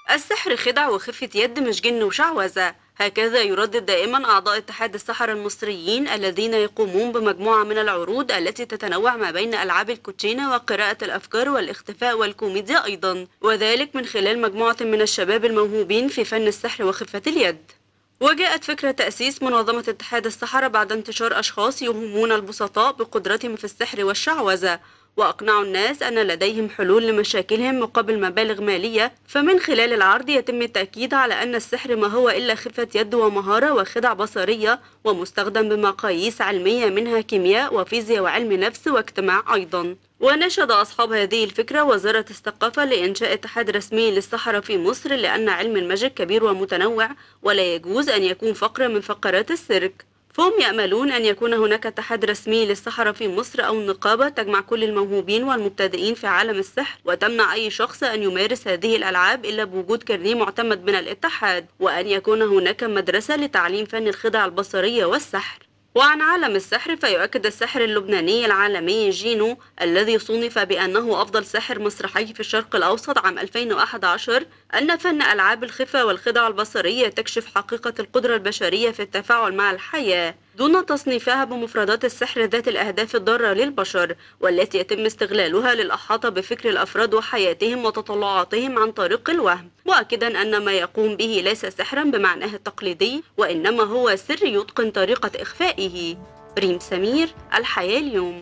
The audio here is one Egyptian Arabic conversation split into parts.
السحر خدع وخفة يد مش جن وشعوذة هكذا يردد دائما أعضاء اتحاد السحرة المصريين الذين يقومون بمجموعة من العروض التي تتنوع ما بين ألعاب الكوتشينة وقراءة الأفكار والاختفاء والكوميديا أيضا وذلك من خلال مجموعة من الشباب الموهوبين في فن السحر وخفة اليد وجاءت فكرة تأسيس منظمة اتحاد السحرة بعد انتشار أشخاص يوهمون البسطاء بقدرتهم في السحر والشعوذة وأقنعوا الناس أن لديهم حلول لمشاكلهم مقابل مبالغ مالية فمن خلال العرض يتم التأكيد على أن السحر ما هو إلا خفة يد ومهارة وخدع بصرية ومستخدم بمقاييس علمية منها كيمياء وفيزياء وعلم نفس واجتماع أيضا ونشد أصحاب هذه الفكرة وزارة الثقافة لإنشاء اتحاد رسمي للسحرة في مصر لأن علم الماجيك كبير ومتنوع ولا يجوز أن يكون فقرة من فقرات السيرك فهم يأملون أن يكون هناك اتحاد رسمي للسحرة في مصر أو نقابة تجمع كل الموهوبين والمبتدئين في عالم السحر وتمنع أي شخص أن يمارس هذه الألعاب إلا بوجود كارنيه معتمد من الاتحاد وأن يكون هناك مدرسة لتعليم فن الخدع البصرية والسحر وعن عالم السحر فيؤكد الساحر اللبناني العالمي جينو الذي صنف بأنه أفضل ساحر مسرحي في الشرق الأوسط عام 2011 أن فن ألعاب الخفة والخدع البصرية تكشف حقيقة القدرة البشرية في التفاعل مع الحياة دون تصنيفها بمفردات السحر ذات الأهداف الضارة للبشر والتي يتم استغلالها للأحاطة بفكر الأفراد وحياتهم وتطلعاتهم عن طريق الوهم مؤكدا أن ما يقوم به ليس سحرا بمعناه التقليدي وإنما هو سر يتقن طريقة إخفائه ريم سمير الحياة اليوم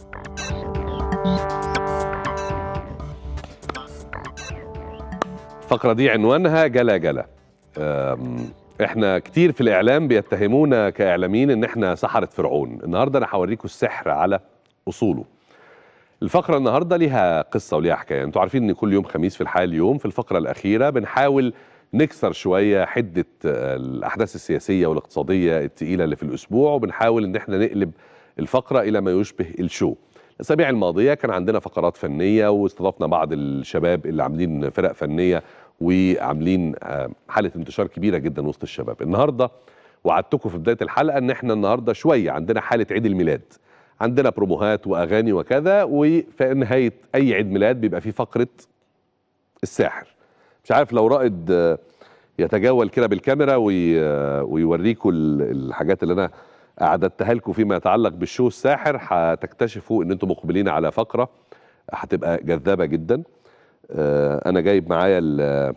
الفقرة دي عنوانها جلا جلا أم، احنا كتير في الاعلام بيتهمونا كاعلاميين ان احنا سحرة فرعون النهارده انا هوريكم السحر على اصوله الفقرة النهارده ليها قصة وليها حكاية انتوا عارفين ان كل يوم خميس في الحياة اليوم في الفقرة الأخيرة بنحاول نكسر شوية حدة آه، الأحداث السياسية والاقتصادية التقيلة اللي في الأسبوع وبنحاول ان احنا نقلب الفقرة إلى ما يشبه الشو الأسابيع الماضية كان عندنا فقرات فنية واستضفنا بعض الشباب اللي عاملين فرق فنية وعاملين آه، حالة انتشار كبيرة جدا وسط الشباب النهاردة وعدتكم في بداية الحلقة ان احنا النهاردة شوية عندنا حالة عيد الميلاد عندنا بروموهات واغاني وكذا وفي نهايه اي عيد ميلاد بيبقى فيه فقره الساحر مش عارف لو رائد آه، يتجول كده بالكاميرا وي- آه، ويوريكم ال- الحاجات اللي انا اعددتها لكم فيما يتعلق بالشو الساحر هتكتشفوا ان انتم مقبلين على فقره هتبقى جذابه جدا آه، انا جايب معايا ال-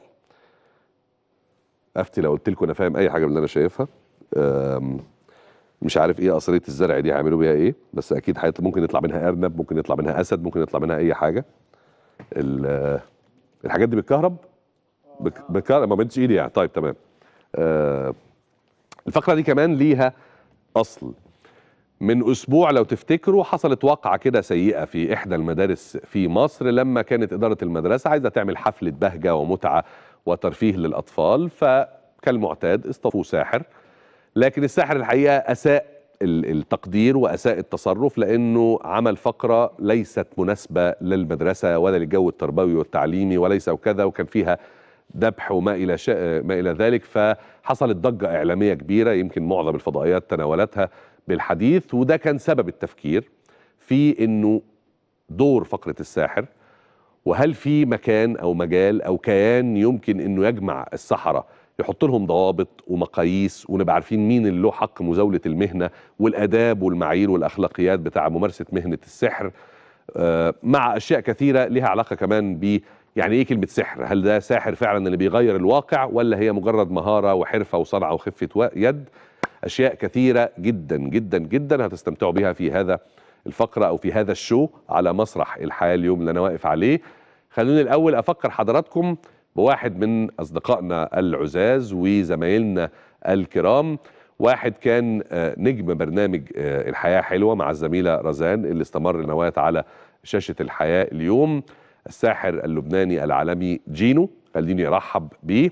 افتي لو قلت لكم انا فاهم اي حاجه من اللي انا شايفها آم، مش عارف ايه قصريه الزرع دي هيعملوا بيها ايه بس اكيد هيطلع ممكن يطلع منها ارنب ممكن يطلع منها اسد ممكن يطلع منها اي حاجه ال- الحاجات دي بالكهرب بك- بالكهرب ما بنتش ايدي يعني طيب تمام آه، الفقره دي كمان ليها اصل من اسبوع لو تفتكروا حصلت واقعه كده سيئه في احدى المدارس في مصر لما كانت اداره المدرسه عايزه تعمل حفله بهجه ومتعه وترفيه للاطفال فكالمعتاد اصطفوا ساحر لكن الساحر الحقيقه اساء ال- التقدير واساء التصرف لانه عمل فقره ليست مناسبه للمدرسه ولا للجو التربوي والتعليمي وليس وكذا وكان فيها ذبح وما الى شا... ما الى ذلك فحصلت ضجه اعلاميه كبيره يمكن معظم الفضائيات تناولتها بالحديث وده كان سبب التفكير في انه دور فقره الساحر وهل في مكان او مجال او كيان يمكن انه يجمع السحره يحط لهم ضوابط ومقاييس ونبقى عارفين مين اللي له حق مزاوله المهنه والاداب والمعايير والاخلاقيات بتاع ممارسه مهنه السحر آه، مع اشياء كثيره لها علاقه كمان ب يعني ايه كلمه سحر؟ هل ده ساحر فعلا اللي بيغير الواقع ولا هي مجرد مهاره وحرفه وصنعه وخفه و- يد؟ اشياء كثيره جدا جدا جدا هتستمتعوا بها في هذا الفقره او في هذا الشو على مسرح الحياه اليوم اللي انا واقف عليه. خلوني الاول افكر حضراتكم بواحد من اصدقائنا العزاز وزمايلنا الكرام واحد كان آه، نجم برنامج آه، الحياه حلوه مع الزميله رزان اللي استمر نواه على شاشه الحياه اليوم الساحر اللبناني العالمي جينو خليني ارحب بيه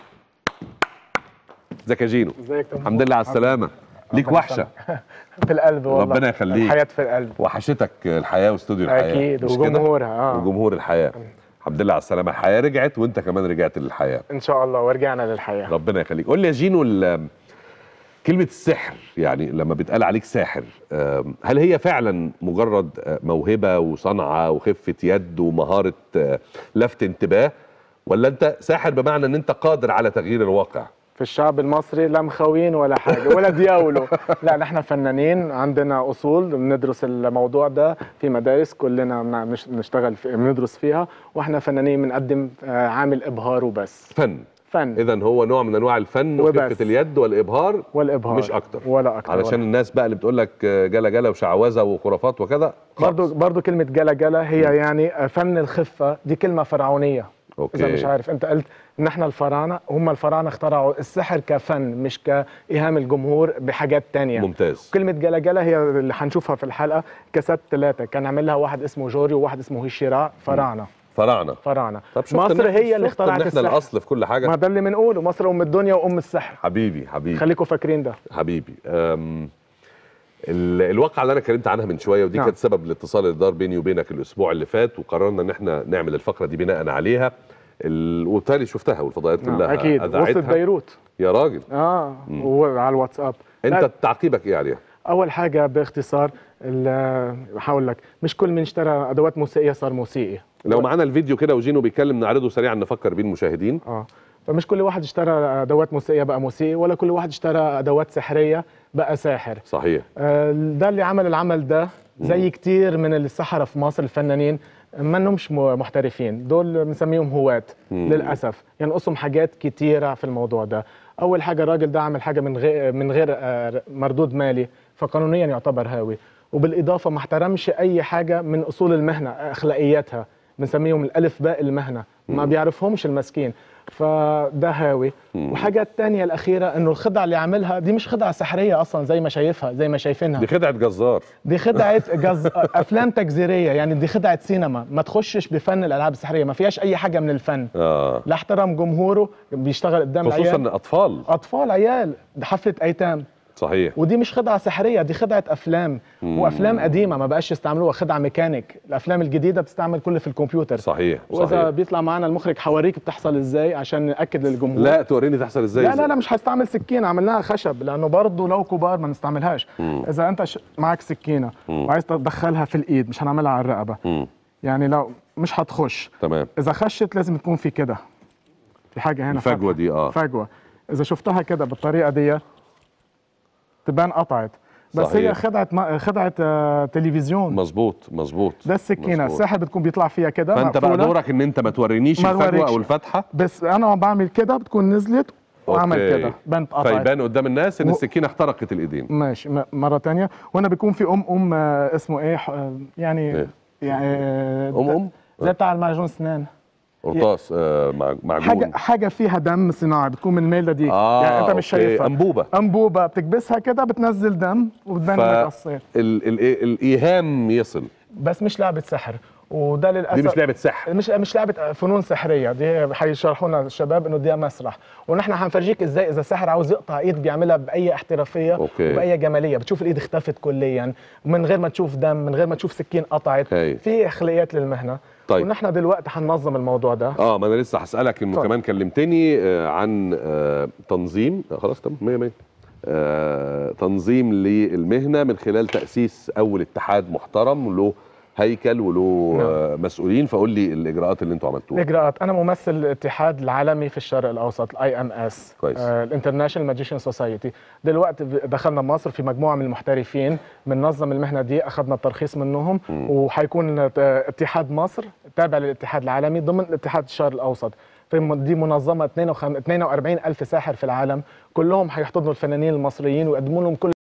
ازيك يا جينو ازيك يا الحمد لله على السلامه ليك ربنا وحشه في القلب والله ربنا يخليك. الحياة في القلب وحشتك الحياه واستوديو الحياه اكيد مش كده؟ وجمهورها اه وجمهور الحياه الحمد لله على السلامه الحياه رجعت وانت كمان رجعت للحياه ان شاء الله ورجعنا للحياه ربنا يخليك قول لي يا جينو ال- كلمة السحر يعني لما بيتقال عليك ساحر آم، هل هي فعلا مجرد آه، موهبة وصنعة وخفة يد ومهارة آه، لفت انتباه ولا انت ساحر بمعنى ان انت قادر على تغيير الواقع في الشعب المصري لا مخاوين ولا حاجه ولا دياولو لا نحن فنانين عندنا اصول بندرس الموضوع ده في مدارس كلنا بنع- بنشتغل في بندرس فيها واحنا فنانين بنقدم آه، عامل ابهار وبس فن فن اذا هو نوع من انواع الفن وبس. وخفه اليد والابهار والابهار مش أكتر. ولا اكتر علشان ولا. الناس بقى اللي بتقول لك جلا جلا وشعوذه وخرافات وكذا خالص. برضو برضو كلمه جلا جلا هي يعني فن الخفه دي كلمه فرعونيه أوكي. اذا مش عارف انت قلت ان احنا الفراعنه هم الفراعنه اخترعوا السحر كفن مش كايهام الجمهور بحاجات تانية ممتاز كلمة جلا جلا هي اللي هنشوفها في الحلقة كاسات ثلاثة كان عاملها واحد اسمه جوري وواحد اسمه هيشيرا فراعنة فراعنه فراعنة طب شفت مصر إن- هي اللي شفت إن اخترعت احنا السحر الاصل في كل حاجه ما ده اللي بنقوله مصر ام الدنيا وام السحر حبيبي حبيبي خليكم فاكرين ده حبيبي أم ال- الواقعة اللي انا اتكلمت عنها من شويه ودي نعم. كانت سبب الاتصال اللي دار بيني وبينك الاسبوع اللي فات وقررنا ان احنا نعمل الفقره دي بناء عليها ال- وبالتالي شفتها والفضائيات نعم، كلها اكيد وسط اذاعتها بيروت يا راجل اه وعلى الواتساب انت لا، تعقيبك ايه عليها؟ اول حاجة باختصار ال- هقول لك مش كل من اشترى ادوات موسيقية صار موسيقي لو معانا الفيديو كده وجينو بيتكلم نعرضه سريعا نفكر بيه المشاهدين اه فمش كل واحد اشترى ادوات موسيقية بقى موسيقي ولا كل واحد اشترى ادوات سحرية بقى ساحر صحيح آه، ده اللي عمل العمل ده زي كتير من السحرة في مصر الفنانين ما انهمش م- محترفين دول بنسميهم هواة للاسف ينقصهم حاجات كتيره في الموضوع ده اول حاجه الراجل ده عمل حاجه من غير من غير آه، مردود مالي فقانونيا يعتبر هاوي وبالاضافه ما احترمش اي حاجه من اصول المهنه اخلاقياتها بنسميهم الالف باء المهنه ما بيعرفهمش المسكين فده هاوي وحاجه الثانيه الاخيره انه الخدعه اللي عاملها دي مش خدعه سحريه اصلا زي ما شايفها زي ما شايفينها دي خدعه جزار دي خدعه جز... افلام تجزيريه يعني دي خدعه سينما ما تخشش بفن الالعاب السحريه ما فيهاش اي حاجه من الفن اه لا احترم جمهوره بيشتغل قدام خصوصا العيال اطفال اطفال عيال ده حفله ايتام صحيح ودي مش خدعه سحريه دي خدعه افلام وافلام قديمه ما بقاش يستعملوها خدعه ميكانيك الافلام الجديده بتستعمل كل في الكمبيوتر صحيح واذا صحيح بيطلع معانا المخرج حواريك بتحصل ازاي عشان ناكد للجمهور لا توريني تحصل ازاي لا لا لا مش هستعمل سكينه عملناها خشب لانه برضه لو كبار ما نستعملهاش اذا انت ش... معك سكينه وعايز تدخلها في الايد مش هنعملها على الرقبه مم. يعني لو مش هتخش تمام اذا خشت لازم تكون في كده في حاجه هنا الفجوه فتحة. دي اه فجوه اذا شفتها كده بالطريقه دي تبان قطعت بس صحيح. هي خدعه ما... خدعه آه، تلفزيون مظبوط مظبوط ده السكينه مظبوط. الساحر بتكون بيطلع فيها كده فانت بقى مقفولة. دورك ان انت ما تورينيش ما الفجوه أوريكش. او الفتحه بس انا وأنا بعمل كده بتكون نزلت واعمل أوكي. كده بنت قطعت فيبان قدام الناس ان و- السكينه اخترقت الايدين ماشي م- مرة تانية وانا بيكون في ام ام آه، اسمه ايه ح- آه، يعني إيه؟ يعني آه، ام ام زي بتاع المعجون اسنان قرطاس آه مع- معجون حاجة حاجة فيها دم صناعي بتكون من الميلة دي اه يعني انت مش أوكي. شايفها انبوبه انبوبة بتكبسها كده بتنزل دم وبتبان ف- لك على الصيف ال ال الايهام يصل بس مش لعبة سحر وده للاسف دي مش لعبه سحر مش مش لعبه فنون سحريه دي هيشرحوا لنا الشباب انه دي مسرح ونحن هنفرجيك ازاي اذا ساحر عاوز يقطع ايد بيعملها باي احترافيه أوكي. وباي جماليه بتشوف الايد اختفت كليا من غير ما تشوف دم من غير ما تشوف سكين قطعت هاي. في اخلاقيات للمهنه طيب. ونحن دلوقتي هننظم الموضوع ده اه ما انا لسه هسالك انه اتفضل. كمان كلمتني آه عن آه تنظيم آه خلاص تمام 100 100 آه تنظيم للمهنه من خلال تاسيس اول اتحاد محترم له هيكل وله نعم. آه مسؤولين فقول لي الاجراءات اللي انتوا عملتوها الاجراءات انا ممثل الاتحاد العالمي في الشرق الاوسط الاي ام اس كويس. الانترناشونال ماجيشن سوسايتي دلوقتي ب- دخلنا مصر في مجموعه من المحترفين بننظم المهنه دي اخذنا الترخيص منهم وحيكون آه، اتحاد مصر تابع للاتحاد العالمي ضمن الاتحاد الشرق الاوسط في م- دي منظمه 42 الف ساحر في العالم كلهم هيحتضنوا الفنانين المصريين ويقدموا لهم كل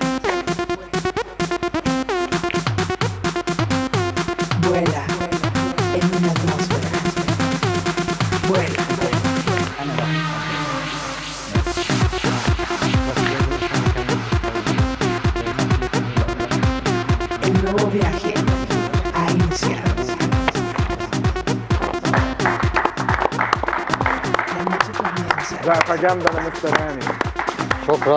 زقفه جامده لمستر هاني شكرا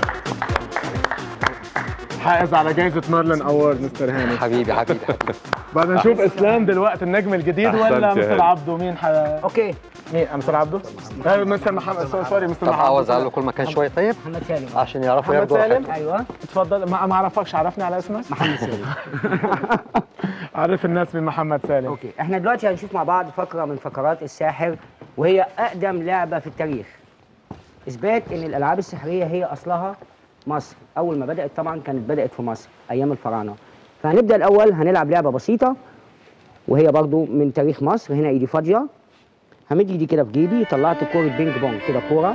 حائز على جائزه ميرلين اوورد مستر هاني حبيبي حبيبي حبيبي بدنا نشوف اسلام دلوقتي النجم الجديد أحسنت ولا يا مستر هاني. عبده مين ح... اوكي مين مستر عبده؟ آه، مستر محمد سو- سوري مستر طب محمد عاوز اقول له كل مكان شويه طيب محمد سالم عشان يعرفوا محمد ياخدوا سالم؟ راحتهم ايوه اتفضل ما ما اعرفكش عرفني على اسمك محمد سالم عرف الناس مين محمد سالم اوكي احنا دلوقتي هنشوف مع بعض فقره من فقرات الساحر وهي اقدم لعبه في التاريخ اثبات ان الالعاب السحريه هي اصلها مصر اول ما بدات طبعا كانت بدات في مصر ايام الفراعنه فهنبدا الاول هنلعب لعبه بسيطه وهي برضو من تاريخ مصر هنا ايدي فاضيه همد ايدي كده في جيبي طلعت كوره بينج بونج كده كوره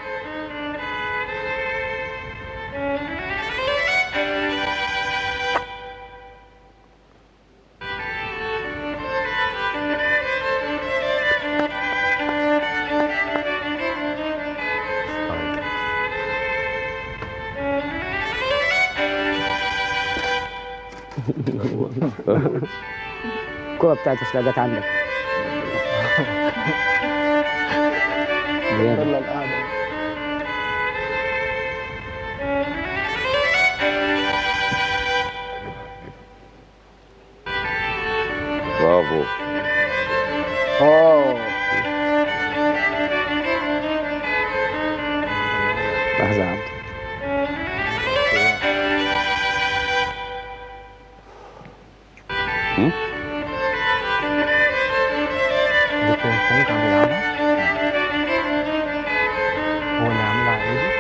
الكوره بتاعت اصل جت عندك جامد. يلا القعده برافو اوه لحظه يا عبد التليفون كان بيلعبها هو اللي عاملها على ايده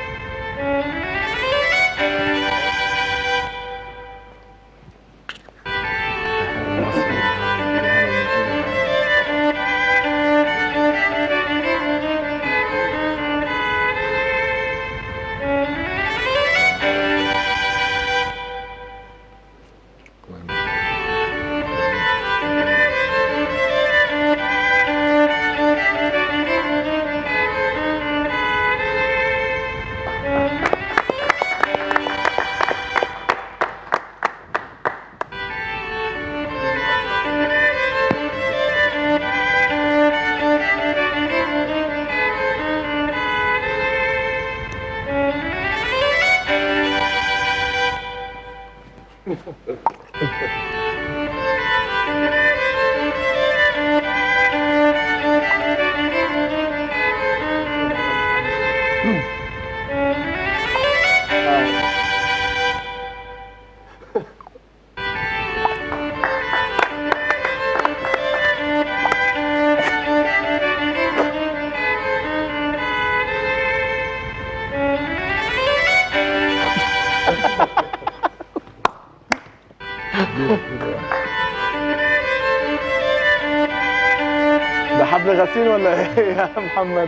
ده حبل غسيل ولا ايه يا محمد؟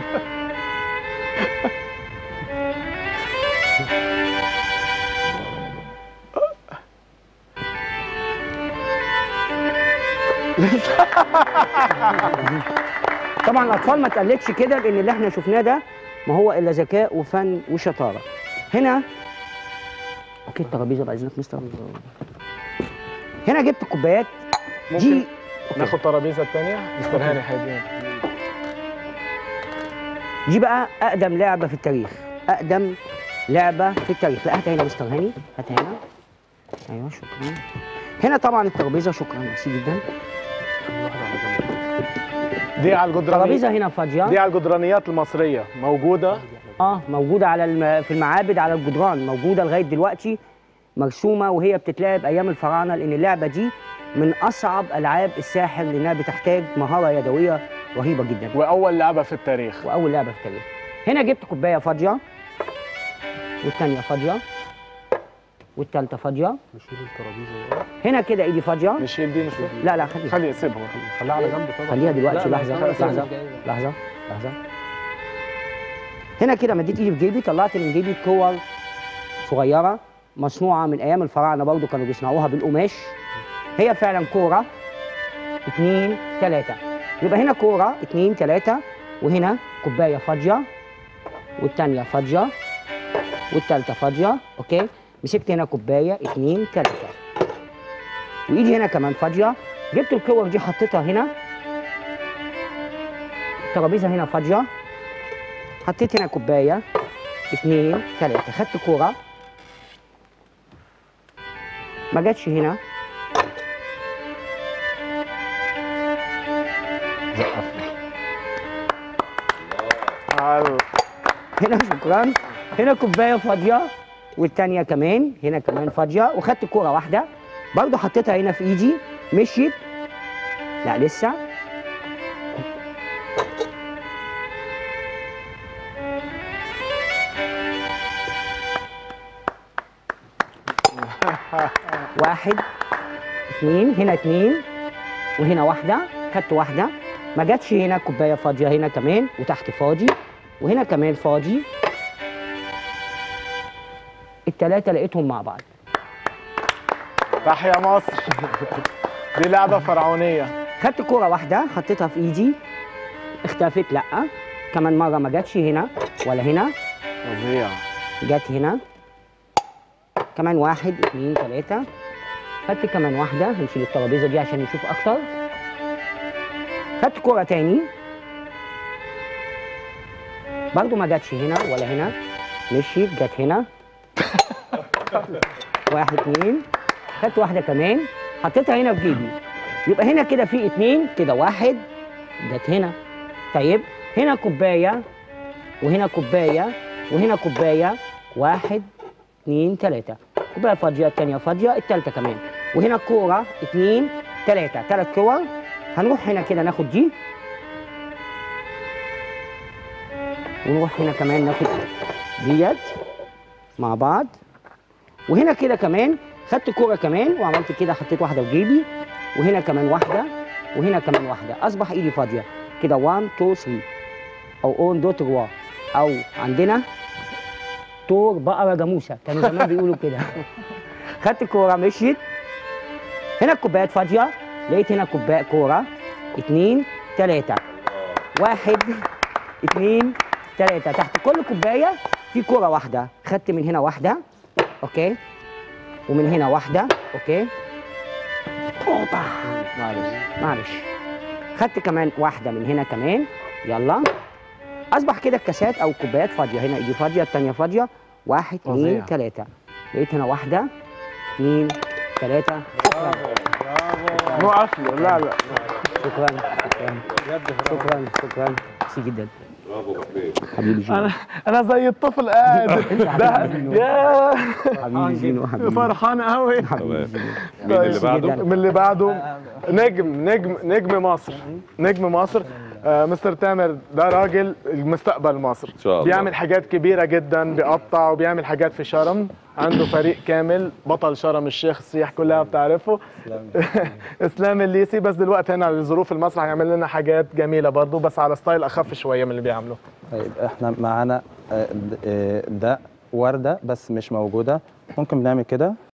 طبعا الاطفال ما تقلدش كده لان اللي احنا شفناه ده ما هو الا ذكاء وفن وشطاره هنا اوكي الترابيزه بعد اذنك مستر هنا جبت كوبايات ممكن دي ناخد ترابيزه الثانيه مستر هاني حيدين دي بقى اقدم لعبه في التاريخ اقدم لعبه في التاريخ لا هاتها هنا يا مستر هاني هاتها هنا ايوه شكرا هنا طبعا الترابيزه شكرا ميرسي جدا دي على الجدرانيات الترابيزه هنا فاضيه دي على الجدرانيات المصريه موجوده اه موجوده على الم... في المعابد على الجدران موجوده لغايه دلوقتي مرسومه وهي بتتلعب ايام الفراعنه لان اللعبه دي من اصعب العاب الساحر لانها بتحتاج مهاره يدويه رهيبه جدا واول لعبه في التاريخ واول لعبه في التاريخ هنا جبت كوبايه فاضيه والثانيه فاضيه والثالثه فاضيه هنا كده ايدي فاضيه نشيل دي مش لا لا خليها خلي سيبها خليها على جنب طبعا خليها دلوقتي لا، لحظه لا، لحظه لحظه لحظه هنا كده مديت ايدي في جيبي طلعت من جيبي كور صغيره مصنوعه من ايام الفراعنه برضو كانوا بيصنعوها بالقماش هي فعلا كوره اتنين تلاته يبقى هنا كوره اتنين تلاته وهنا كوبايه فاضيه والتانيه فاضيه والتالته فاضيه اوكي مسكت هنا كوبايه اتنين تلاته وايدي هنا كمان فاضيه جبت الكور دي حطيتها هنا الترابيزه هنا فاضيه حطيت هنا كوبايه اتنين تلاته خدت كوره ما جاتش هنا عال- هنا شكرا هنا كوبايه فاضيه والتانيه كمان هنا كمان فاضيه وخدت كوره واحده برضو حطيتها هنا في ايدي مشيت لا لسه واحد اتنين هنا اتنين وهنا واحدة خدت واحدة ما جاتش هنا كوباية فاضية هنا كمان وتحت فاضي وهنا كمان فاضي التلاتة لقيتهم مع بعض تحيا مصر دي لعبة فرعونية خدت كورة واحدة حطيتها في ايدي اختفت لا كمان مرة ما جاتش هنا ولا هنا فظيع جت هنا كمان واحد اتنين تلاتة خدت كمان واحدة هنشيل الترابيزة دي عشان نشوف أكتر خدت كورة تاني برضو ما جاتش هنا ولا هنا مشيت جت هنا واحد اتنين خدت واحدة كمان حطيتها هنا في جيبي يبقى هنا كده في اتنين كده واحد جت هنا طيب هنا كوباية وهنا كوباية وهنا كوباية واحد اتنين تلاتة كوباية فاضية التانية فاضية التالتة كمان وهنا كورة اتنين تلاتة تلات كور هنروح هنا كده ناخد دي ونروح هنا كمان ناخد ديت مع بعض وهنا كده كمان خدت كورة كمان وعملت كده حطيت واحدة في جيبي وهنا كمان واحدة وهنا كمان واحدة أصبح إيدي فاضية كده 1 2 3 أو أون دو تروا أو عندنا طور بقرة جاموسة كانوا زمان بيقولوا كده خدت الكورة مشيت هنا الكوبايات فاضية لقيت هنا كوباية كورة اتنين تلاتة واحد اتنين تلاتة تحت كل كوباية في كورة واحدة خدت من هنا واحدة اوكي ومن هنا واحدة اوكي اوبا معلش معلش خدت كمان واحدة من هنا كمان يلا أصبح كده الكاسات أو الكوبايات فاضية هنا إيدي فاضية التانية فاضية واحد فظيع. اتنين تلاتة لقيت هنا واحدة اتنين تلاتة شكرا نوقف له لا لا شكرا شكرا شكرا شكرا ميرسي جدا حبيبي جينو انا انا زي الطفل قاعد ده يا حبيبي جينو حبيبي فرحان قوي تمام مين اللي بعده؟ من اللي بعده نجم نجم نجم مصر نجم مصر آه مستر تامر ده راجل المستقبل مصر إن شاء الله. بيعمل حاجات كبيرة جدا بيقطع وبيعمل حاجات في شرم عنده فريق كامل بطل شرم الشيخ السياح كلها بتعرفه اسلام الليسي بس دلوقتي هنا لظروف المسرح هيعمل لنا حاجات جميلة برضه بس على ستايل اخف شوية من اللي بيعمله طيب احنا معانا آه، د- آه، ده وردة بس مش موجودة ممكن بنعمل كده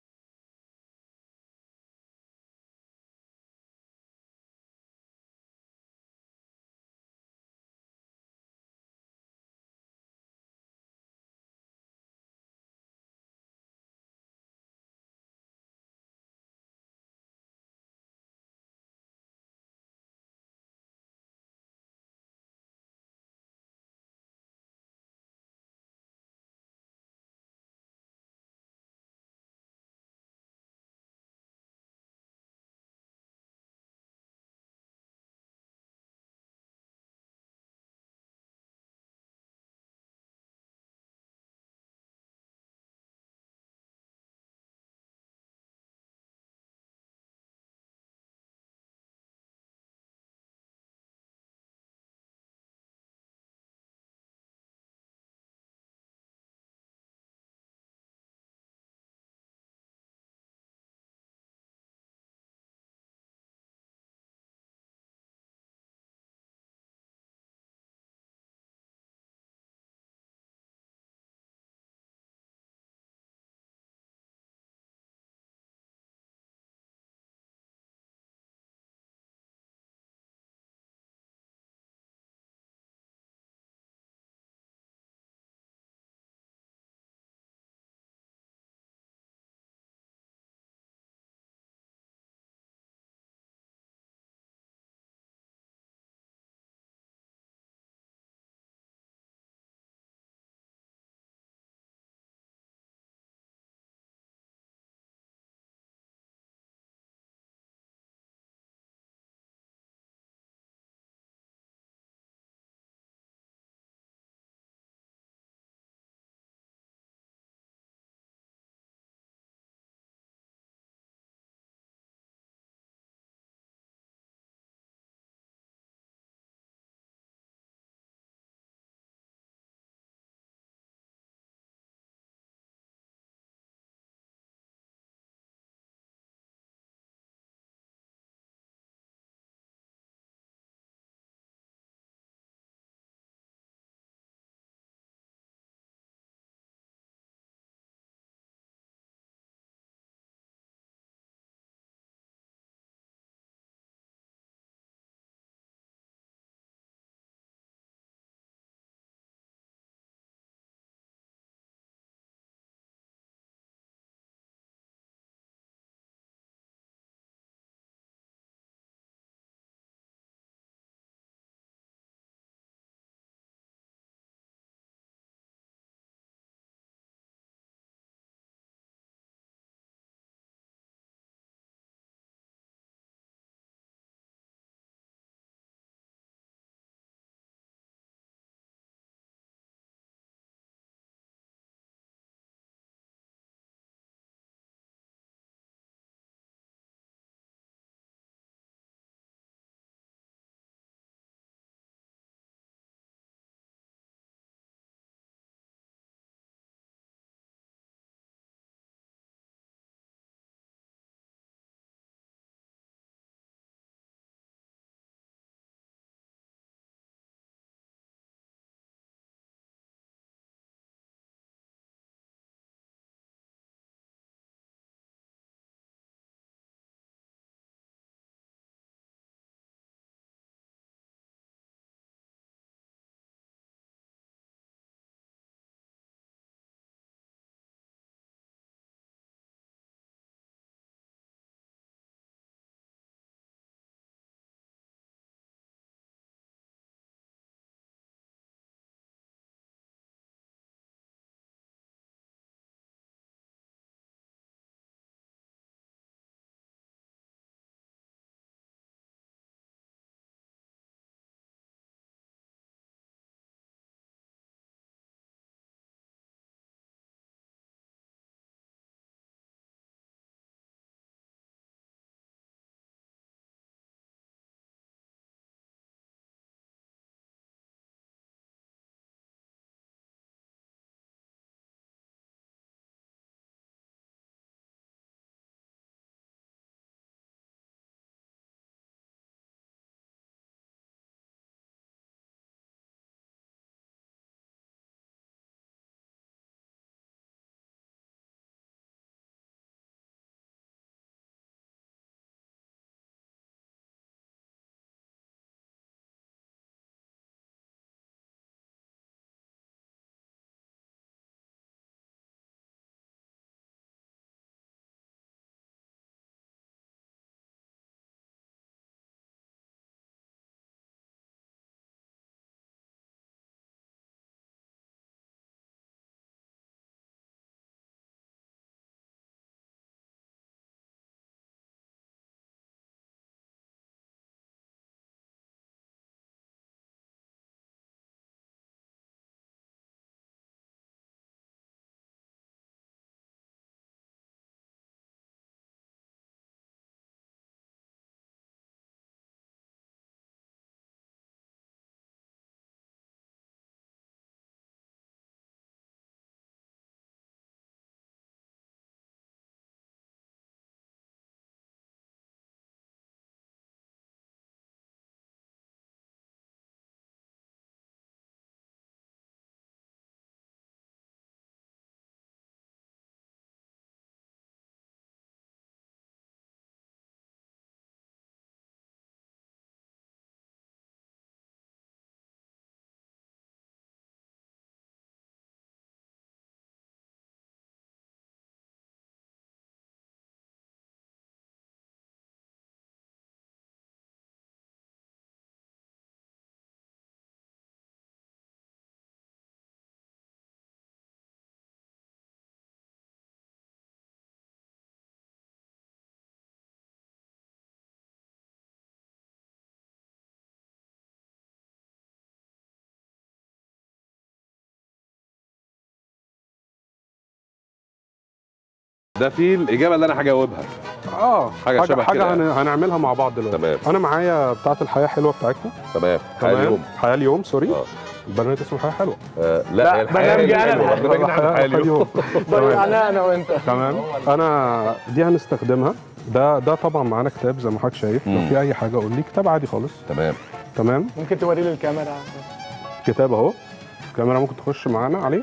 ده فيه الاجابه اللي انا هجاوبها اه حاجة شبه حاجه كده هن... هنعملها مع بعض دلوقتي تمام. انا معايا بتاعه الحياه حلوه بتاعتنا تمام حياه اليوم حياه اليوم سوري اه البرنامج اسمه حياه حلوه آه، لا لا، هي الحياه برنامج أنا الحلوة. الحلوة. برنامج احنا الحياه اليوم ضيعنا انا وانت تمام انا دي هنستخدمها ده ده طبعا معانا كتاب زي ما حضرتك شايف لو مم. في اي حاجه قول لي كتاب عادي خالص تمام تمام ممكن توري لي الكاميرا كتاب اهو الكاميرا ممكن تخش معانا عليه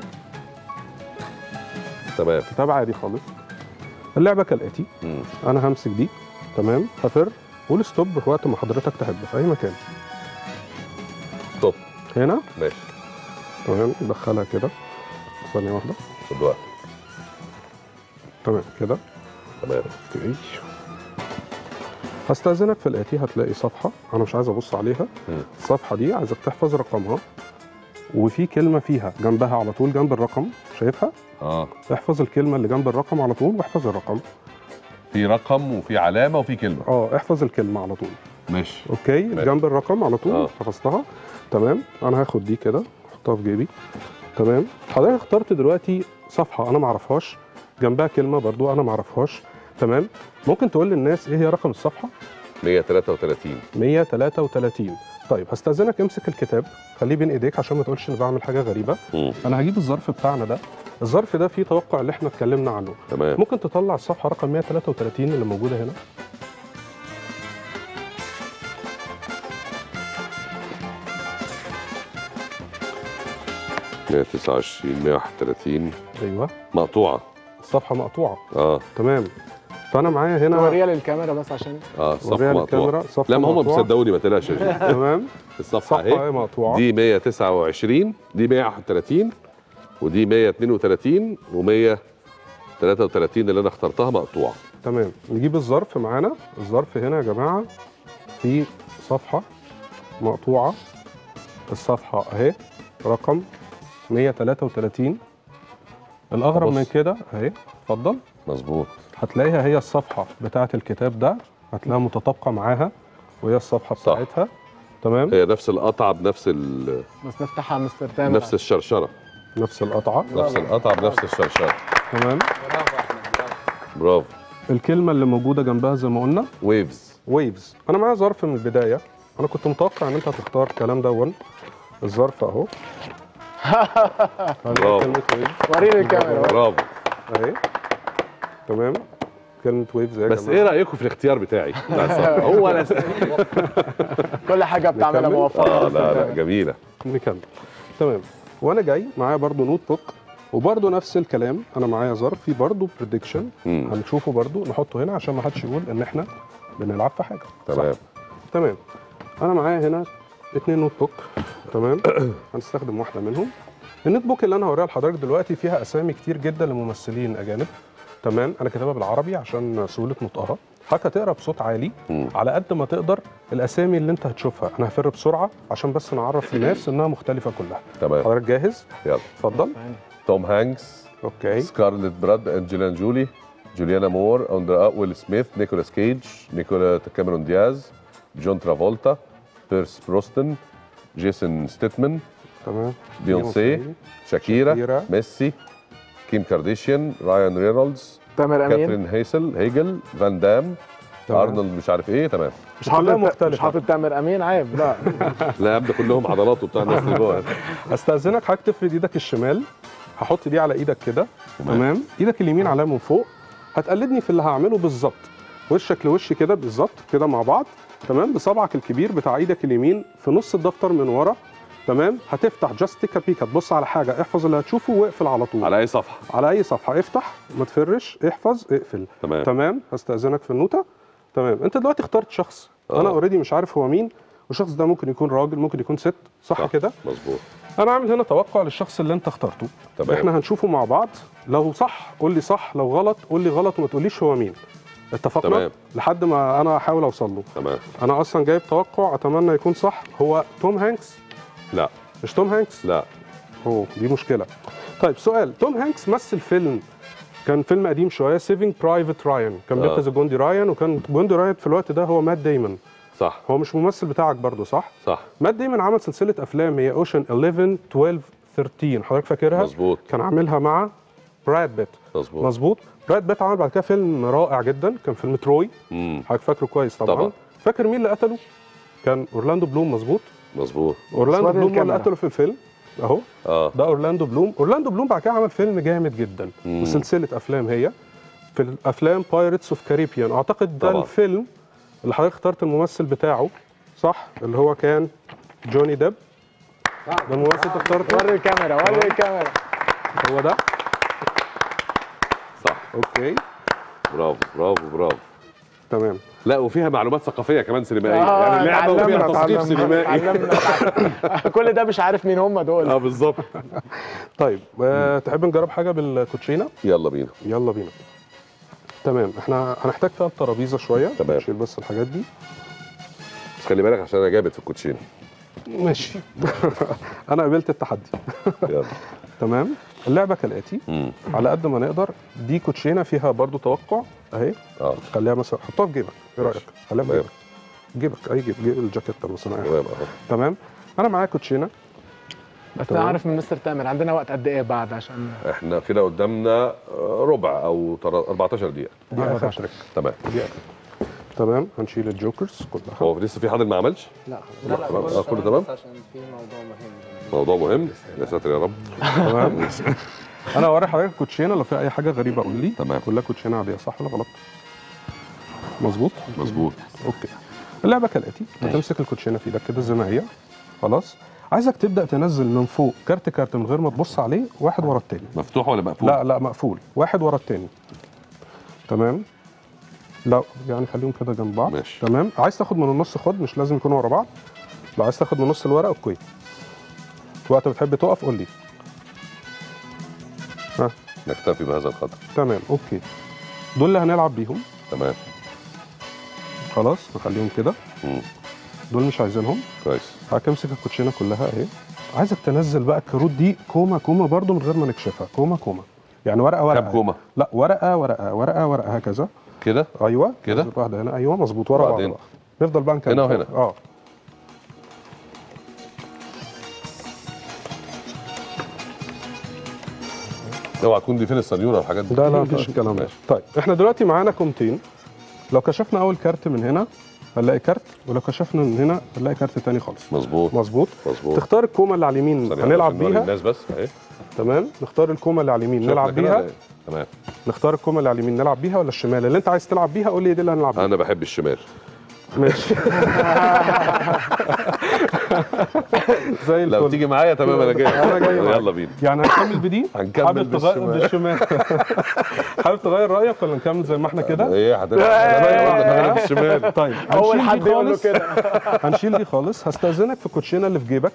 تمام كتاب عادي خالص اللعبه كالاتي مم. انا همسك دي تمام هفر قول ستوب في وقت ما حضرتك تحب في اي مكان ستوب هنا ماشي تمام ندخلها كده ثانيه واحده خد وقت تمام كده تمام اوكي هستأذنك في الآتي هتلاقي صفحة أنا مش عايز أبص عليها مم. الصفحة دي عايزك تحفظ رقمها وفي كلمة فيها جنبها على طول جنب الرقم شايفها؟ اه احفظ الكلمة اللي جنب الرقم على طول واحفظ الرقم في رقم وفي علامه وفي كلمه اه احفظ الكلمة على طول ماشي اوكي ماشي. جنب الرقم على طول آه. حفظتها تمام انا هاخد دي كده احطها في جيبي تمام حضرتك اخترت دلوقتي صفحة انا ما اعرفهاش جنبها كلمة برضو انا ما اعرفهاش تمام ممكن تقول للناس ايه هي رقم الصفحة 133 133 طيب هستأذنك امسك الكتاب خليه بين ايديك عشان ما تقولش اني بعمل حاجه غريبه مم. انا هجيب الظرف بتاعنا ده الظرف ده فيه توقع اللي احنا اتكلمنا عنه تمام ممكن تطلع الصفحه رقم 133 اللي موجوده هنا مية تسعة وعشرين مية واحد وتلاتين ايوه مقطوعة الصفحه مقطوعه اه تمام فانا معايا هنا توريها للكاميرا بس عشان اه صفحة وريها مقطوعة للكاميرا صفحه لا ما هم مقطوعة. بيصدقوني ما تقلقش يا شيخ. تمام الصفحة صفحه اهي اهي مقطوعه دي 129 دي 131 ودي 132 و133 اللي انا اخترتها مقطوعة تمام نجيب الظرف معانا الظرف هنا يا جماعه في صفحه مقطوعه الصفحه اهي رقم 133 الاغرب بص. من كده اهي اتفضل مظبوط هتلاقيها هي الصفحه بتاعه الكتاب ده هتلاقيها متطابقه معاها وهي الصفحه صح. بتاعتها تمام هي نفس القطعة بنفس ال... بس نفتحها مستر تامر نفس الشرشرة نفس القطعه نفس القطعة بنفس الشرشرة تمام برافو الكلمه اللي موجوده جنبها زي ما قلنا ويفز ويفز انا معايا ظرف من البدايه انا كنت متوقع ان انت هتختار الكلام دون الظرف اهو برافو. كلمه ويفز وريني الكاميرا برافو اهي تمام كلمه ويفز يا بس جماعة. ايه رايكم في الاختيار بتاعي بتاع الصفحة؟ هو انا كل حاجه بتعملها نكمل؟ موفقه اه لا لا جميله نكمل تمام وانا جاي معايا برضو نوت بوك وبرضو نفس الكلام انا معايا ظرف فيه برضو بريدكشن مم. هنشوفه برضو نحطه هنا عشان ما حدش يقول ان احنا بنلعب في حاجه تمام صح. تمام انا معايا هنا اتنين نوت بوك تمام هنستخدم واحده منهم النوت بوك اللي انا هوريها لحضرتك دلوقتي فيها اسامي كتير جدا لممثلين اجانب تمام انا كاتبها بالعربي عشان سهوله نطقها حضرتك هتقرا بصوت عالي مم. على قد ما تقدر الاسامي اللي انت هتشوفها انا هفر بسرعه عشان بس نعرف الناس انها مختلفه كلها تمام حضرتك جاهز يلا اتفضل توم هانكس اوكي سكارلت براد انجلينا جولي جوليانا مور اندرا ويل سميث نيكولاس كيج نيكولا كاميرون دياز جون ترافولتا بيرس بروستن جيسون ستيتمان تمام بيونسي شاكيرا شاكيرا. ميسي كيم كارديشيان رايان رينولدز تامر امين كاثرين هيسل هيجل فان دام تمام. ارنولد مش عارف ايه تمام مش حاطط كلها مش مختلفة. حاطط تامر امين عيب لا لا يا ابني كلهم عضلات وبتاع الناس اللي جوه استاذنك حضرتك تفرد ايدك الشمال هحط دي على ايدك كده تمام. تمام ايدك اليمين عليها من فوق هتقلدني في اللي هعمله بالظبط وشك لوش كده بالظبط كده مع بعض تمام بصبعك الكبير بتاع ايدك اليمين في نص الدفتر من ورا تمام هتفتح جاست تيك بيك هتبص على حاجه احفظ اللي هتشوفه واقفل على طول على اي صفحه على اي صفحه افتح ما تفرش احفظ اقفل تمام تمام هستاذنك في النوته تمام انت دلوقتي اخترت شخص آه. انا اوريدي مش عارف هو مين والشخص ده ممكن يكون راجل ممكن يكون ست صح, صح. كده مظبوط انا عامل هنا توقع للشخص اللي انت اخترته تمام. احنا هنشوفه مع بعض لو صح قول لي صح لو غلط قول لي غلط وما تقوليش هو مين اتفقنا تمام. لحد ما انا احاول اوصل له تمام انا اصلا جايب توقع اتمنى يكون صح هو توم هانكس لا مش توم هانكس لا اوه دي مشكله طيب سؤال توم هانكس مثل فيلم كان فيلم قديم شويه سيفنج برايفت رايان كان آه. بينقذ جوندي رايان وكان جوندي رايان في الوقت ده هو مات ديمون صح هو مش ممثل بتاعك برضه صح صح مات ديمون عمل سلسله افلام هي اوشن 11 12 13 حضرتك فاكرها مظبوط كان عاملها مع براد بيت مظبوط مظبوط براد بيت عمل بعد كده فيلم رائع جدا كان فيلم تروي امم حضرتك فاكره كويس طبعا, طبعاً. فاكر مين اللي قتله كان اورلاندو بلوم مظبوط مظبوط اورلاندو صور بلوم هو اللي الكاميرا. قتله في الفيلم اهو اه ده اورلاندو بلوم اورلاندو بلوم بعد كده عمل فيلم جامد جدا مم. وسلسله افلام هي في الافلام بايرتس اوف كاريبيان اعتقد ده طبعاً. الفيلم اللي حضرتك اخترت الممثل بتاعه صح اللي هو كان جوني ديب ده الممثل اللي اخترته وري الكاميرا وري الكاميرا هو ده صح اوكي برافو برافو برافو تمام لا وفيها معلومات ثقافيه كمان سينمائيه آه، يعني اللعبه وفيها اتعلمنا- تصنيف اتعلمنا- سينمائي اتعلمنا- اتعلمنا. كل ده مش عارف مين هم دول اه بالظبط طيب آه تحب نجرب حاجه بالكوتشينه يلا بينا يلا بينا تمام احنا هنحتاج فيها الترابيزه شويه تمام. نشيل بس الحاجات دي بس خلي بالك عشان انا جامد في الكوتشينه ماشي انا قبلت التحدي يلا تمام اللعبه كالاتي امم على قد ما نقدر دي كوتشينه فيها برضو توقع اهي اه خليها مثلا حطها في جيبك ايه رايك ماشي. خليها في تمام. جيبك جيبك اي جيب جيب الجاكيت مثلا أي حاجة. تمام اهو تمام انا معايا كوتشينه بس تمام. نعرف من مستر تامر عندنا وقت قد ايه بعد عشان احنا كده قدامنا آه، ربع او تر- 14 دقيقه دي اخر 14. تريك تمام دي اخر تمام هنشيل الجوكرز كلها هو لسه في حد ما عملش لا خلاص اه كله تمام عشان في موضوع مهم موضوع مهم يا ساتر يا رب تمام انا هوري حضرتك الكوتشينه لو في اي حاجه غريبه قول لي تمام. كلها كوتشينه عاديه صح ولا غلط مظبوط مظبوط اوكي اللعبه كالاتي هتمسك الكوتشينه في ايدك كده زي ما هي خلاص عايزك تبدا تنزل من فوق كارت كارت من غير ما تبص عليه واحد ورا التاني مفتوح ولا مقفول لا لا مقفول واحد ورا التاني تمام لا يعني خليهم كده جنب بعض ماشي. تمام عايز تاخد من النص خد مش لازم يكونوا ورا بعض لو عايز تاخد من نص الورق اوكي وقت بتحب تقف قول لي ها نكتفي بهذا القدر تمام اوكي دول اللي هنلعب بيهم تمام خلاص نخليهم كده مم. دول مش عايزينهم كويس هتمسك الكوتشينه كلها اهي عايزك تنزل بقى الكروت دي كومه كومه برضو من غير ما نكشفها كومه كومه يعني ورقه ورقه كام كومه لا ورقه ورقه ورقه ورقه هكذا كده ايوه كده؟ نزل واحده هنا ايوه مظبوط ورا بعض وبعدين؟ بقى. نفضل بقى نكمل هنا وهنا. اه اوعى تكون دي فين السنيوره والحاجات دي لا لا مفيش الكلام ده ماشي. طيب احنا دلوقتي معانا كومتين لو كشفنا اول كارت من هنا هنلاقي كارت ولو كشفنا من هنا هنلاقي كارت تاني خالص مظبوط مظبوط مظبوط تختار الكومه اللي على اليمين ثانية هنلعب عشان نوري بيها الناس بس اهي تمام نختار الكومه اللي على اليمين شفنا نلعب كده بيها ولا إيه؟ تمام نختار الكومه اللي على اليمين نلعب بيها ولا الشمال اللي انت عايز تلعب بيها قول لي دي اللي هنلعب بيها انا بحب الشمال ماشي زي لو الفل تيجي معايا تمام انا جاي أنا جاي معاك. يلا بينا يعني هنكمل بدي هنكمل حابب تغير بالشمال. بالشمال حابب تغير رايك ولا نكمل زي ما احنا كده ايه هتبقى انا بقى واحده كمان في الشمال طيب اول هنشيل حد دي يقول له خالص. كده هنشيل دي خالص هستاذنك في الكوتشينه اللي في جيبك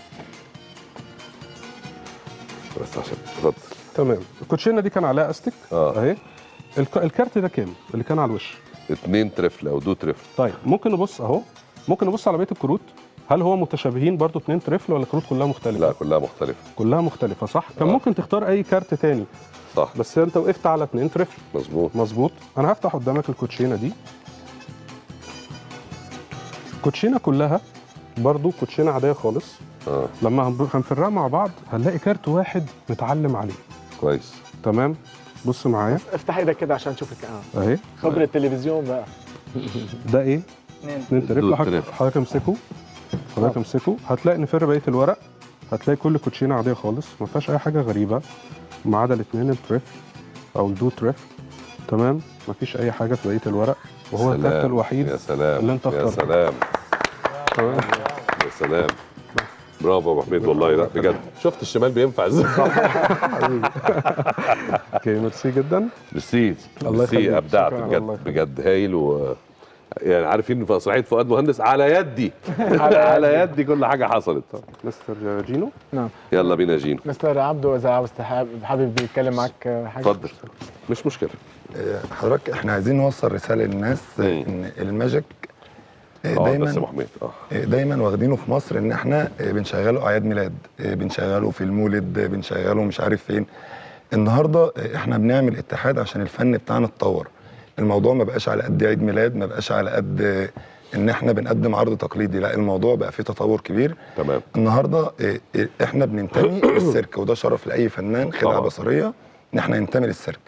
بس عشان اتفضل تمام الكوتشينه دي كان عليها استك اه اهي الك- الكارت ده كام اللي كان على الوش اتنين ترفل او دو ترفل طيب ممكن نبص اهو ممكن نبص على بقيه الكروت هل هو متشابهين برضو اتنين ترفل ولا الكروت كلها مختلفه لا كلها مختلفه كلها مختلفه صح كان آه. ممكن تختار اي كارت تاني صح بس انت وقفت على اتنين ترفل مظبوط مظبوط انا هفتح قدامك الكوتشينه دي الكوتشينه كلها برضو كوتشينه عاديه خالص اه لما هنب- هنفرقها مع بعض هنلاقي كارت واحد متعلم عليه كويس تمام بص معايا افتح ايدك كده عشان نشوف الكلام اهي خبر التلفزيون بقى ده ايه اتنين دول تريفل حضرتك تريفل. حضرتك امسكه حضرتك امسكه هتلاقي نفر بقيه الورق هتلاقي كل كوتشينه عاديه خالص ما فيهاش اي حاجه غريبه ما عدا الاثنين التريف او الدو تريف تمام ما فيش اي حاجه في بقيه الورق وهو سلام. الكارت الوحيد يا سلام اللي انت يا اخترته. سلام تمام يا سلام برافو يا ابو حميد والله لا بجد شفت الشمال بينفع ازاي اوكي ميرسي جدا ميرسي الله ميرسي يخليك. ابدعت شكراً، بجد الله يخليك. بجد هايل و يعني عارفين في صحيح فؤاد مهندس على يدي على يدي كل حاجه حصلت مستر جينو يلا بينا يا جينو مستر عبدو اذا عاوز تحب- حابب يتكلم معك آه، حاجه اتفضل مش مشكله آه، حضرتك احنا عايزين نوصل رساله للناس آه، مم. ان الماجيك آه، اه بس يا ابو دايما حميد اه آه، دايما واخدينه في مصر ان احنا آه، بنشغله اعياد ميلاد آه، بنشغله في المولد آه، بنشغله مش عارف فين النهارده آه، احنا بنعمل اتحاد عشان الفن بتاعنا اتطور الموضوع ما بقاش على قد عيد ميلاد ما بقاش على قد آه، ان احنا بنقدم عرض تقليدي لا الموضوع بقى فيه تطور كبير تمام النهارده آه، آه، احنا بننتمي للسيرك وده شرف لاي فنان خدعه طبعا. بصريه ان احنا ننتمي للسيرك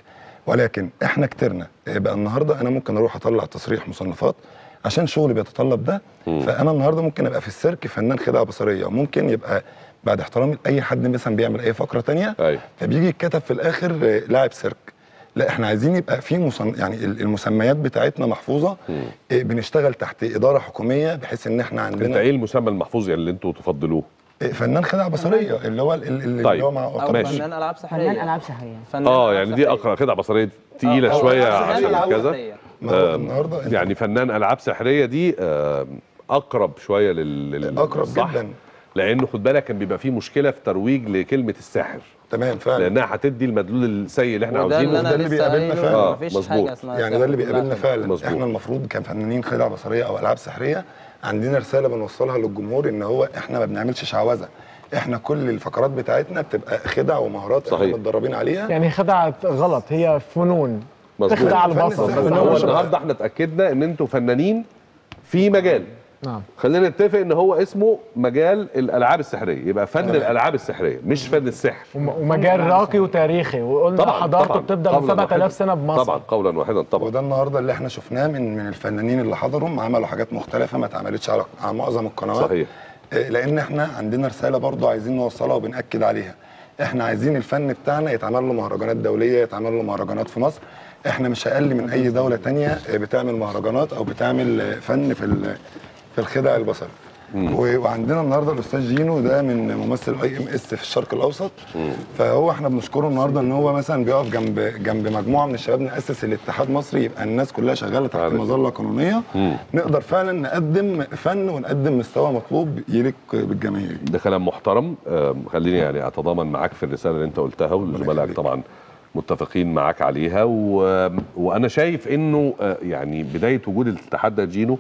ولكن احنا كترنا إيه بقى النهارده انا ممكن اروح اطلع تصريح مصنفات عشان شغلي بيتطلب ده فانا النهارده ممكن ابقى في السيرك فنان خدعه بصريه وممكن يبقى بعد احترامي لاي حد مثلا بيعمل اي فقره تانية ايوه فبيجي يتكتب في الاخر آه، لاعب سيرك لا احنا عايزين يبقى في مصن... يعني ال- المسميات بتاعتنا محفوظه آه، بنشتغل تحت اداره حكوميه بحيث ان احنا انت عندنا ايه المسمى المحفوظ يعني اللي انتوا تفضلوه آه، فنان خدعه بصريه اللي هو ال- ال- اللي طيب. هو مع او ماشي. فنان العاب سحريه فنان العاب سحريه فنان اه ألعاب يعني دي سحرية. اقرا خدعه بصريه تقيله أو شويه فنان عشان ألعاب كذا سحرية. ما هو آم، النهارده أنت يعني فنان العاب سحريه دي آم، اقرب شويه لل لل- اقرب للصح. جدا لانه خد بالك كان بيبقى فيه مشكله في ترويج لكلمه الساحر تمام فعلا لانها هتدي المدلول السيء اللي احنا وده اللي عاوزينه انا اللي لسه بيقابلنا قايله فعلا. آه، مفيش مظبوط. حاجه اسمها يعني سحر ده اللي في بيقابلنا الآخر. فعلا مظبوط. احنا المفروض كفنانين خدع بصريه او العاب سحريه عندنا رساله بنوصلها للجمهور ان هو احنا ما بنعملش شعوذه احنا كل الفقرات بتاعتنا بتبقى خدع ومهارات احنا صحيح. متدربين عليها يعني خدعه غلط هي فنون مظبوط. تخدع فن البصر السحر. بس فنون هو شغل. النهارده احنا اتاكدنا ان انتوا فنانين في مجال نعم خلينا نتفق ان هو اسمه مجال الالعاب السحريه يبقى فن تمام. الالعاب السحريه مش فن السحر وم- ومجال راقي وتاريخي وقلنا طبعا حضارته طبعا بتبدا من قولاً 7000 واحداً. سنه بمصر طبعا قولا واحدا طبعا وده النهارده اللي احنا شفناه من من الفنانين اللي حضروا عملوا حاجات مختلفه ما اتعملتش على على معظم القنوات صحيح آه، لان احنا عندنا رساله برضو عايزين نوصلها وبناكد عليها احنا عايزين الفن بتاعنا يتعمل له مهرجانات دوليه يتعمل له مهرجانات في مصر احنا مش اقل من اي دوله تانية آه، بتعمل مهرجانات او بتعمل آه، فن في ال- في الخدع البصري و- وعندنا النهارده الاستاذ جينو ده من ممثل اي ام اس في الشرق الاوسط فهو احنا بنشكره النهارده ان هو مثلا بيقف جنب جنب مجموعه من الشباب ناسس الاتحاد مصري يبقى الناس كلها شغاله تحت عارف. مظله قانونيه مم. نقدر فعلا نقدم فن ونقدم مستوى مطلوب يليق بالجماهير ده كلام محترم آم، خليني يعني اتضامن معاك في الرساله اللي انت قلتها والزملاء يخليك. طبعا متفقين معاك عليها و... وانا شايف انه آه، يعني بدايه وجود الاتحاد ده جينو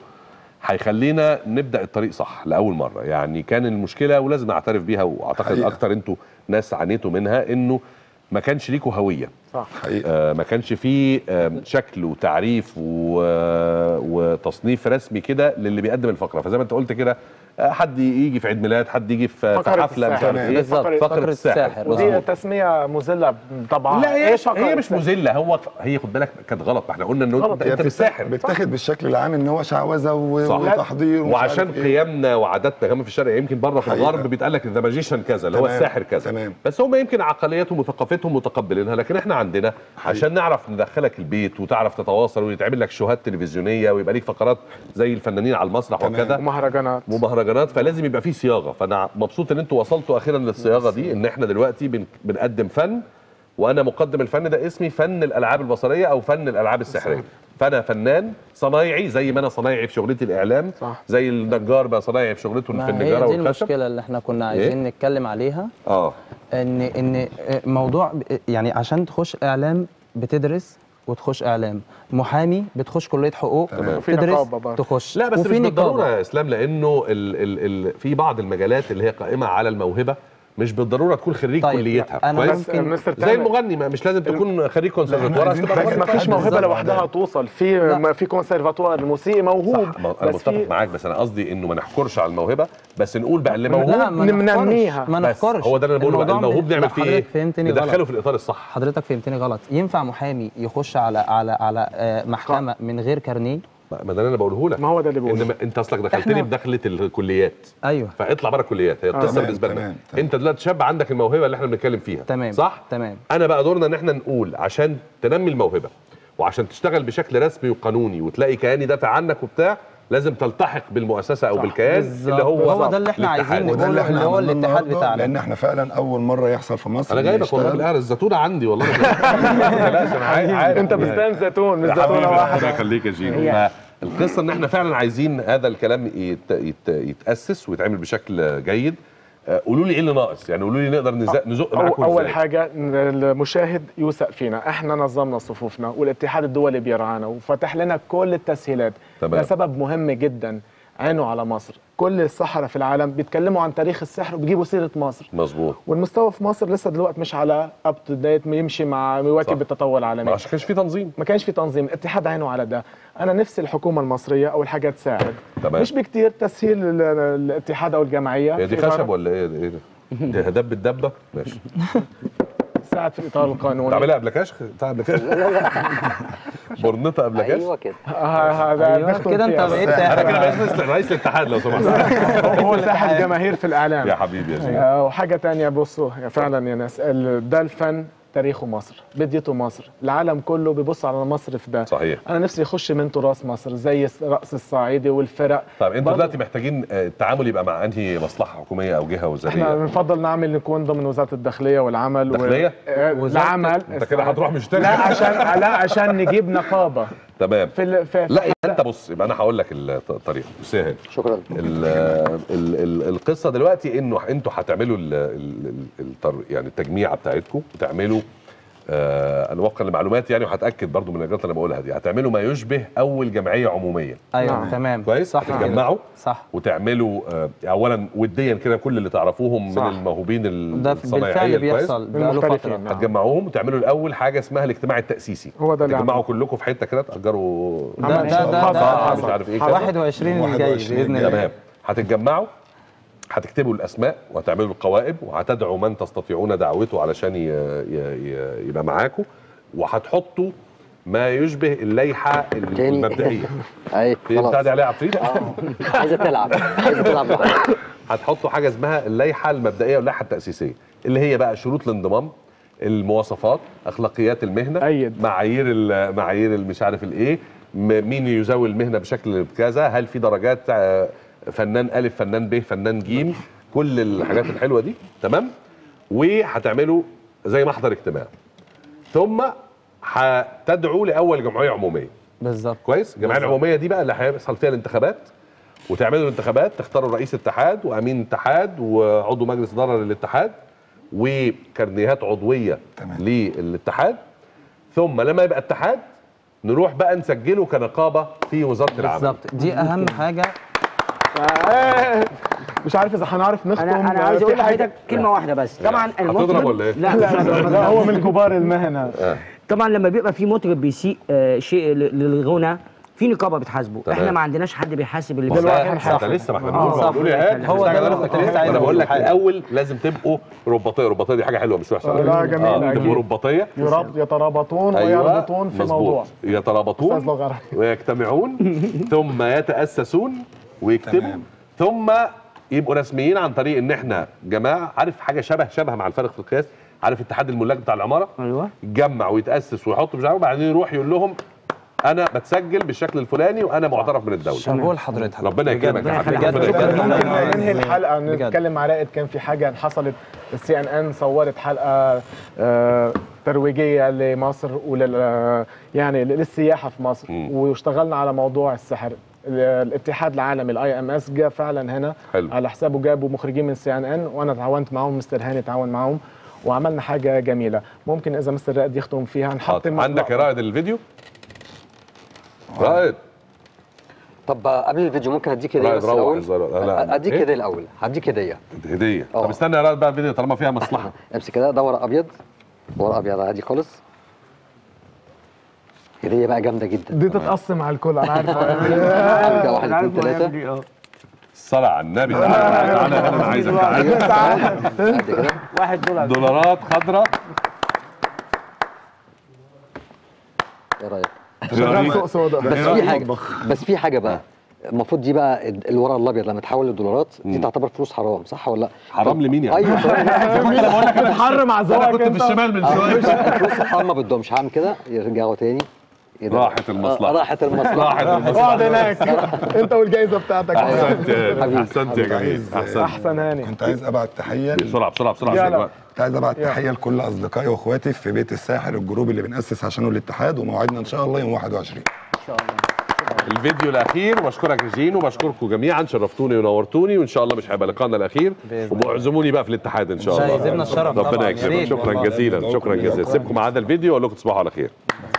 هيخلينا نبدا الطريق صح لاول مره يعني كان المشكله ولازم نعترف بيها واعتقد حقيقة. اكتر انتوا ناس عانيتوا منها انه ما كانش ليكوا هويه حقيقه آه، ما كانش فيه آم، شكل وتعريف و... وتصنيف رسمي كده للي بيقدم الفقره فزي ما انت قلت كده آه، حد يجي في عيد ميلاد حد يجي في في فقرة حفله مش الساحر. عارف ايه بالظبط فقرة- فقره فقرة الساحر الساحر. ودي مظبوط. تسميه مذله طبعا لا هي إيه مش فقرة هي مش الساحر؟ مذله هو هي خد بالك كانت غلط ما احنا قلنا انه غلط. انت, انت هي مش ساحر بتاخد بالشكل العام ان هو شعوذه و- صح. وتحضير ومش وعشان عارف إيه. قيمنا وعاداتنا كمان في الشرق يمكن بره في حقيقة. الغرب بيتقال لك ذا ماجيشن كذا اللي هو تمام. الساحر كذا تمام. بس هم يمكن عقليتهم وثقافتهم متقبلينها لكن احنا عندنا عشان نعرف ندخلك البيت وتعرف تتواصل ويتعمل لك شوهات تلفزيونيه ويبقى ليك فقرات زي الفنانين على المسرح تمام. وكذا ومهرجانات ومهرجانات فلازم يبقى فيه صياغه فانا مبسوط ان انتوا وصلتوا اخيرا للصياغه دي ان احنا دلوقتي بن بنقدم فن وانا مقدم الفن ده اسمي فن الالعاب البصريه او فن الالعاب السحريه فانا فنان صنايعي زي ما انا صنايعي في شغلتي الاعلام صح. زي النجار بقى صنايعي في شغلته في ما هي النجاره دي والخشب المشكله اللي احنا كنا عايزين نتكلم عليها اه ان ان موضوع يعني عشان تخش اعلام بتدرس وتخش اعلام محامي بتخش كليه حقوق تمام. وفي تدرس نقابة برضه. تخش لا بس وفي مش نقابة. بالضروره يا اسلام لانه ال ال ال في بعض المجالات اللي هي قائمه على الموهبه مش بالضروره تكون خريج طيب، كليتها أنا كويس بس ممكن- مستر زي تامر، المغني ما مش لازم تكون خريج كونسرفتوار عايزين عشان تبقى حاجة بس مغني. ما فيش موهبه بالظبط. لوحدها توصل في ما في كونسرفاتوار الموسيقي موهوب صح ما انا بس متفق في معاك بس انا قصدي انه ما نحكرش على الموهبه بس نقول بقى اللي لا موهوب ما نحكرش ننميها. ما بس نحكرش هو ده اللي انا بقوله بقى الموضوع الموهوب لا، نعمل فيه ايه؟ حضرتك فهمتني ندخله غلط في الاطار الصح حضرتك فهمتني غلط ينفع محامي يخش على على على آه، محكمه من غير كارنيه ما ما ده اللي انا بقوله لك ما هو ده اللي بقوله. إن انت اصلك دخلتني إحنا- بدخله الكليات ايوه فاطلع بره الكليات هي القصه تمام، بالنسبه لنا تمام، تمام. انت دلوقتي شاب عندك الموهبه اللي احنا بنتكلم فيها تمام صح تمام انا بقى دورنا ان احنا نقول عشان تنمي الموهبه وعشان تشتغل بشكل رسمي وقانوني وتلاقي كيان يدافع عنك وبتاع لازم تلتحق بالمؤسسه او صح. بالكيان بالظبط. اللي هو هو ده اللي احنا الاتحاد. عايزين وده اللي نقوله احنا اللي هو عملناه الاتحاد النهاردة، بتاعنا لان احنا فعلا اول مره يحصل في مصر انا إن جايبك والله يشتغل- بالقهر الزيتونه عندي والله ما تقلقش انا عارف عارف انت بستان زيتون مش زيتونه حبيبي واحده ربنا يخليك يا جينو هي- القصه ان احنا فعلا عايزين هذا الكلام يت... يت... يتاسس ويتعمل بشكل جيد آه، قولوا لي ايه اللي ناقص يعني قولوا لي نقدر نزق نزق أو معاكم اول إزاي؟ حاجه المشاهد يوثق فينا احنا نظمنا صفوفنا والاتحاد الدولي بيرعانا وفتح لنا كل التسهيلات تمام. ده سبب مهم جدا عينه على مصر كل السحرة في العالم بيتكلموا عن تاريخ السحر وبيجيبوا سيره مصر مظبوط والمستوى في مصر لسه دلوقتي مش على اب تو ديت يمشي مع صح. مواكب التطور ما العالمي عشان كانش في تنظيم ما كانش في تنظيم الاتحاد عينه على ده انا نفسي الحكومه المصريه اول حاجه تساعد تمام مش بكتير تسهيل ال- الاتحاد او الجمعيه هي دي في إدارة- خشب ولا ايه ده ايه ده؟ دي دب الدبه ماشي تساعد في الاطار القانوني تعملها قبل كشخ بتاع قبل كشخ برنطه قبل كشخ ايوه كده آه، هذا أيوة، بيخطر كده انت فيها. بقيت انا ساحر كده بقيت رئيس- رئيس الاتحاد لو سمحت هو ساحر جماهير في الاعلام يا حبيبي يا زين آه، وحاجه تانية بصوا يا فعلا يا ناس ال- ده الفن تاريخه مصر بديته مصر العالم كله بيبص على مصر في ده صحيح انا نفسي يخش من تراث مصر زي رقص الصعيدي والفرق طيب انتوا برضه- دلوقتي محتاجين آه، التعامل يبقى مع انهي مصلحه حكوميه او جهه احنا وزاريه بنفضل نعمل نكون ضمن وزاره الداخليه والعمل داخلية؟ آه، العمل انت كده هتروح مشتري لا عشان لا عشان نجيب نقابه تمام في ال... في لا يبقى انت بص يبقى انا هقول لك الطريقه بص يا هاني شكرا ال ال ال القصه دلوقتي انه انتوا هتعملوا ال ال ال يعني التجميعه بتاعتكم وتعملوا آه انا وفقا لمعلوماتي يعني وهتاكد برضو من الاجراءات اللي انا بقولها دي هتعملوا ما يشبه اول جمعيه عموميه ايوه نعم. تمام كويس صح كده. هتتجمعوا صح وتعملوا آه اولا وديا كده كل اللي تعرفوهم صح. من الموهوبين ال- ده الصنايعيه بالفعل الكويس. بيحصل بقاله المحترفين. فتره نعم. هتجمعوهم وتعملوا الاول حاجه اسمها الاجتماع التاسيسي هو ده اللي تجمعوا عمله. كلكم في حته كده تاجروا ده ده ده, حصل- ده مش عارف ايه كذا 21 اللي جاي 21 باذن الله تمام هتتجمعوا هتكتبوا الاسماء وهتعملوا القوائم وهتدعوا من تستطيعون دعوته علشان ي... ي... ي... يبقى معاكم وهتحطوا ما يشبه اللائحه تاني. المبدئيه اي في بتاع خلاص دي عليها عفريت اه عايزه تلعب عايزه تلعب لوحدها. هتحطوا حاجه اسمها اللائحه المبدئيه واللائحه التاسيسيه اللي هي بقى شروط الانضمام المواصفات اخلاقيات المهنه أيد. معايير ال- معايير ال- مش عارف الايه م- مين يزاوي المهنه بشكل كذا هل في درجات آه، فنان الف فنان ب فنان جيم كل الحاجات الحلوه دي تمام وهتعملوا زي محضر اجتماع ثم هتدعوا لاول جمعيه عموميه بالظبط كويس الجمعيه بالظبط. العموميه دي بقى اللي هيحصل فيها الانتخابات وتعملوا الانتخابات تختاروا رئيس اتحاد وامين اتحاد وعضو مجلس اداره للاتحاد وكارنيهات عضويه تمام. للاتحاد ثم لما يبقى اتحاد نروح بقى نسجله كنقابه في وزاره العمل بالظبط دي اهم حاجه آه، مش عارف اذا هنعرف نختم انا انا آه، عايز في اقول حاجة- لحضرتك كلمه واحده بس طبعا هتضرب المطرب ولا ايه؟ لا لا لا لا هو من كبار المهنه طبعا لما بيبقى في مطرب بيسيء آه، شيء ل- للغنى في نقابه بتحاسبه تمام. احنا ما عندناش حد بيحاسب اللي دلوقتي بيسرق. دلوقتي انت صح. لسه ما احنا آه، بنقول صح. بنقول يا هاد هو ده اللي أنا كنت لسه عايز انا بقول لك أقوله. الاول لازم تبقوا رباطيه رباطيه دي حاجه حلوه مش وحشه على لا، فكرة. جميلة، آه، أكيد. تبقوا رباطيه يراب يترابطون أيوة، ويربطون في مظبوط. موضوع استاذ يترابطون لغه عربية. ويجتمعون ثم يتأسسون ويكتبوا تمام. ثم يبقوا رسميين عن طريق ان احنا جماعه عارف حاجه شبه شبه مع الفارق في القياس عارف اتحاد الملاك بتاع العماره ايوه يتجمع ويتاسس ويحط مش عارف وبعدين يروح يقول لهم انا بتسجل بالشكل الفلاني وانا معترف من الدوله شابوه لحضرتك ربنا يكرمك يا حبيبي بجد. ربنا شكراً. يكرمك. ممكن لا، ننهي الحلقه بجد. نتكلم مع رائد كان في حاجه حصلت السي ان ان صورت حلقه آه، ترويجيه لمصر ولل آه، يعني للسياحه في مصر مم. واشتغلنا على موضوع السحر ال- الاتحاد العالمي الاي ام اس جاء فعلا هنا حلو. على حسابه جابوا مخرجين من سي ان ان وانا تعاونت معاهم مستر هاني تعاون معاهم وعملنا حاجه جميله ممكن اذا مستر رائد يختم فيها نحط حاضر. عندك يا رائد الفيديو رائد طب قبل الفيديو ممكن اديك هديه رائد بس روح الاول الزرار. لا، اديك إيه؟ هديه الاول هديك هديه هديه آه. طب استنى يا رائد بقى الفيديو طالما فيها مصلحه امسك كده ده ورق ابيض ورق ابيض عادي خالص هديه بقى جامده جدا دي تتقسم على الكل انا عارف عندك واحد اتنين تلاته الصلاة على النبي تعالى تعالى تعالى انا عايزك تعالى قد كده واحد دولار دولارات خضراء ايه رايك شغال سوق سودا بس في حاجه بس في حاجه بقى المفروض دي بقى ال- الورق الابيض لما تحول للدولارات دي تعتبر فلوس حرام صح ولا لا؟ حرام لمين يعني؟ ايوه بتحرم على ذوقك انت من شويه الفلوس الحرام ما بدهمش مش هعمل كده يرجعوا تاني إيه ده؟ راحت المصلحة. آه، راحت المصلحه راحت المصلحة. اقعد هناك انت والجائزه بتاعتك احسنت يا حبيبي. احسنت يا جميل احسنت احسن هاني كنت عايز ابعت تحيه بسرعه بسرعه بسرعه يلا. عشان الوقت. كنت عايز ابعت تحيه لكل اصدقائي واخواتي في بيت الساحر الجروب اللي بنأسس عشانه الاتحاد وموعدنا ان شاء الله يوم 21 الفيديو الاخير بشكرك يا جين وبشكركم جميعا شرفتوني ونورتوني وان شاء الله مش هيبقى لقاءنا الاخير بإذن الله. واعزموني بقى في الاتحاد ان شاء ده الله يزيدنا الشرف طبعاً. ربنا يا يكرمك ريت شكرا والله. جزيلا شكرا جزيلا سيبكم مع هذا الفيديو واقول لكم تصبحوا على خير